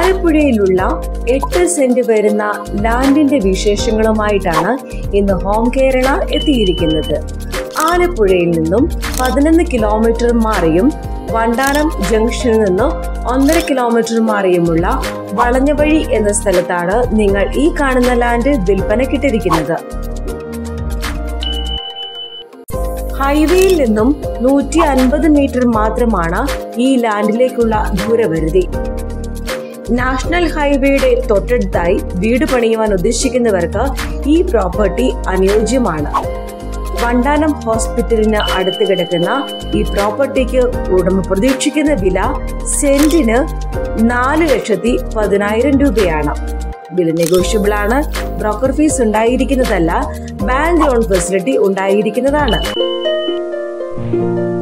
ആലപ്പുഴയിലുള്ള എട്ട് സെന്റ് വരുന്ന ലാൻഡിന്റെ വിശേഷങ്ങളുമായിട്ടാണ് ഇന്ന് ഹോം കേരള എത്തിയിരിക്കുന്നത് ആലപ്പുഴയിൽ നിന്നും പതിനൊന്ന് കിലോമീറ്റർ മാറിയും വണ്ടാനം ജംഗ്ഷനിൽ നിന്നും ഒന്നര കിലോമീറ്റർ മാറിയുമുള്ള വളഞ്ഞവഴി എന്ന സ്ഥലത്താണ് നിങ്ങൾ ഈ കാണുന്ന ലാൻഡ് വിൽപ്പനക്കിട്ടിരിക്കുന്നത് ഹൈവേയിൽ നിന്നും നൂറ്റി അൻപത് മീറ്റർ മാത്രമാണ് ഈ ലാൻഡിലേക്കുള്ള ദൂരപരിധി നാഷണൽ ഹൈവേയുടെ തൊട്ടടുത്തായി വീട് പണിയുവാൻ ഉദ്ദേശിക്കുന്നവർക്ക് ഈ പ്രോപ്പർട്ടി അനുയോജ്യമാണ് വണ്ടാനം ഹോസ്പിറ്റലിന് അടുത്ത് കിടക്കുന്ന ഈ പ്രോപ്പർട്ടിക്ക് ഉടമ പ്രതീക്ഷിക്കുന്ന വില സെന്റിന് നാല് ലക്ഷത്തി പതിനായിരം രൂപയാണ് വില നെഗോഷ്യബിൾ ആണ് ബ്രോക്കർ ഫീസ് ഉണ്ടായിരിക്കുന്നതല്ല ബാങ്ക് ലോൺ ഫെസിലിറ്റി ഉണ്ടായിരിക്കുന്നതാണ്